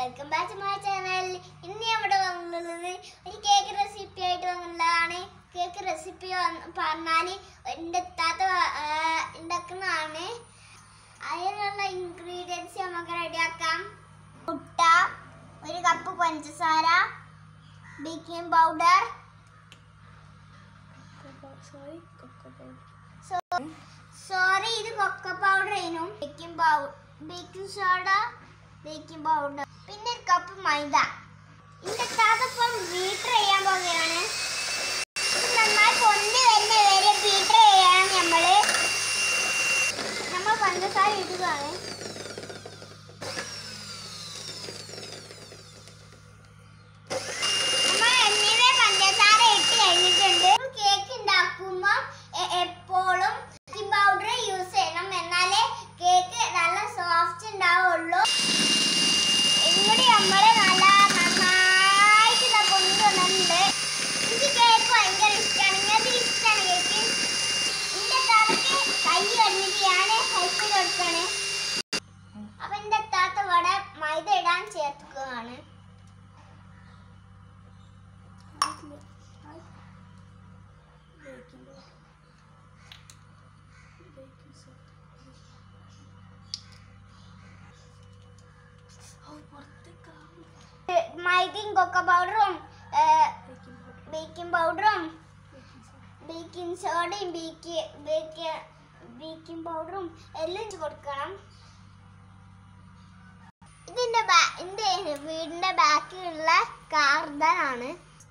welcome back to my channel ഇന്ന് ഞാൻ ഇവിടെ വന്നുള്ളത് ഒരു കേക്ക് റെസിപ്പി ആയിട്ട് വന്നുള്ളതാണ് കേക്ക് റെസിപ്പി പറഞ്ഞാൽ എൻ്റെ താത്ത ആ, ഉണ്ടാക്കുന്നതാണ് അതിനുള്ള ഇൻഗ്രീഡിയൻസ് നമുക്ക് റെഡിയാക്കാം മുട്ട ഒരു കപ്പ് പഞ്ചസാര ബേക്കിംഗ് പൗഡർ സോറി ഇത് കൊക്ക പൗഡർ ആയിരുന്നു baking powder baking soda baking powder പിന്നെ ഒരു കപ്പ് മൈദ ഇതിന്റെ താത്തപ്പം ബീറ്റർ ചെയ്യാൻ പോകുകയാണ് ഇത് നന്നായി പൊന്തി വരുന്ന വരെ ബീറ്റർ ചെയ്യണം നമ്മള് നമ്മൾ പഞ്ചസാര ഇടുകയാണ് നമ്മൾ എന്നിവ പഞ്ചസാര ഇട്ട് കഴിഞ്ഞിട്ടുണ്ട് കേക്ക് ഉണ്ടാക്കുമ്പോൾ എപ്പോഴും ബേക്കിംഗ് പൗഡർ യൂസ് ചെയ്യണം എന്നാലേ കേക്ക് നല്ല സോഫ്റ്റ് ഉണ്ടാവുള്ളൂ ഇങ്ങോട്ട് നമ്മൾ നല്ല നന്നായിട്ട് ഇതാ കൊണ്ടുവന്നിട്ടുണ്ട് എനിക്ക് കേക്ക് ഭയങ്കര ഇഷ്ടമാണ് നിങ്ങൾക്ക് ഇഷ്ടമാണ് കേക്ക് എന്റെ താത്തക്ക് കൈ കഴിഞ്ഞിട്ട് ഞാൻ ഹെൽപ്പ് ചെയ്ത് കൊടുക്കുകയാണ് അപ്പൊ എന്റെ താത്ത ഇവിടെ മൈദ ഇടാൻ ചേർക്കുകയാണ് മൈദയും കൊക്ക പൗഡറും ബേക്കിംഗ് പൗഡറും ബേക്കിംഗ് സോഡയും ബേക്ക് ബേക്ക് ബേക്കിംഗ് പൗഡറും എല്ലാം ഇട്ട് കൊടുക്കണം ഇതിന്റെ ബാ- എന്റെ വീടിന്റെ ബാക്കിലുള്ള കാർഡനാണ്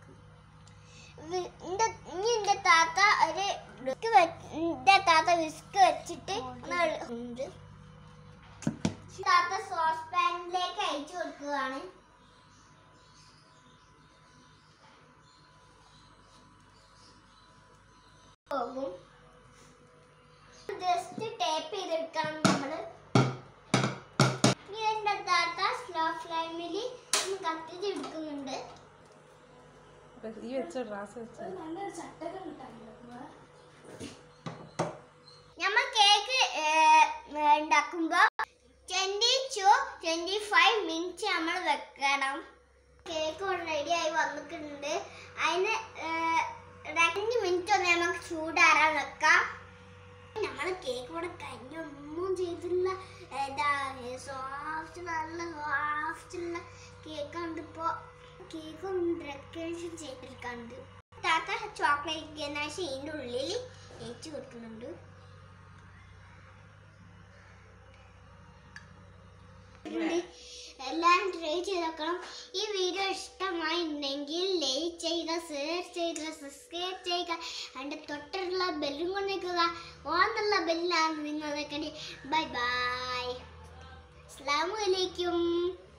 ഇനി എന്റെ താത്ത ഒരു വിസ്ക് എന്റെ താത്ത വിസ്ക് വെച്ചിട്ട് ഒന്ന് എള- ഉണ്ട് താത്ത സോസ് പാനിലേക്ക് അയച്ചു കൊടുക്കുകയാണ് പോകും ജസ്റ്റ് ടേപ്പ് ചെയ്തെടുക്കണം നമ്മള് ഇനി എന്റെ താത്ത സ്ലോ ഫ്ലെയിമിൽ ഒന്ന് കത്തിച്ചെടുക്കുന്നുണ്ട് ഈ വെച്ച ഗ്ലാസ് വെച്ച നമ്മൾ കേക്ക് ഉണ്ടാക്കുമ്പോൾ twenty two twenty five minute നമ്മൾ വെക്കണം കേക്ക് റെഡി ആയി വന്നിട്ടുണ്ട് അതിന് ഏർ, രണ്ട് മിനിറ്റ് ഒന്ന് നമുക്ക് ചൂടാറാൻ വെക്കാം നമ്മൾ കേക്ക് ഇവിടെ കഴിഞ്ഞൊന്നും ചെയ്തില്ല ഏതാ സോഫ്റ്റ് നല്ല സോഫ്റ്റുള്ള കേക്കാണ് ഇപ്പോൾ കേക്ക് ഒന്ന് ഡെക്കറേഷൻ ചെയ്തെടുക്കാണ്ട് താത്ത ചോക്ലേറ്റ് ഗനാശ് ഇതിൻ്റെ ഉള്ളിൽ ഏച്ചു കൊടുക്കുന്നുണ്ട് എല്ലാവരും ട്രൈ ചെയ്ത് നോക്കണം ഈ വീഡിയോ ഇഷ്ടമായി ഉണ്ടെങ്കിൽ ലൈക്ക് ചെയ്യുക ഷെയർ ചെയ്യുക സബ്സ്ക്രൈബ് ചെയ്യുക അതിൻ്റെ തൊട്ടുള്ള ബെല്ലും കൊണ്ടിരിക്കുക ഓന്നുള്ള ബെല്ലാണ് നിങ്ങൾ ബൈ ബൈ അസ്സാം വലൈക്കും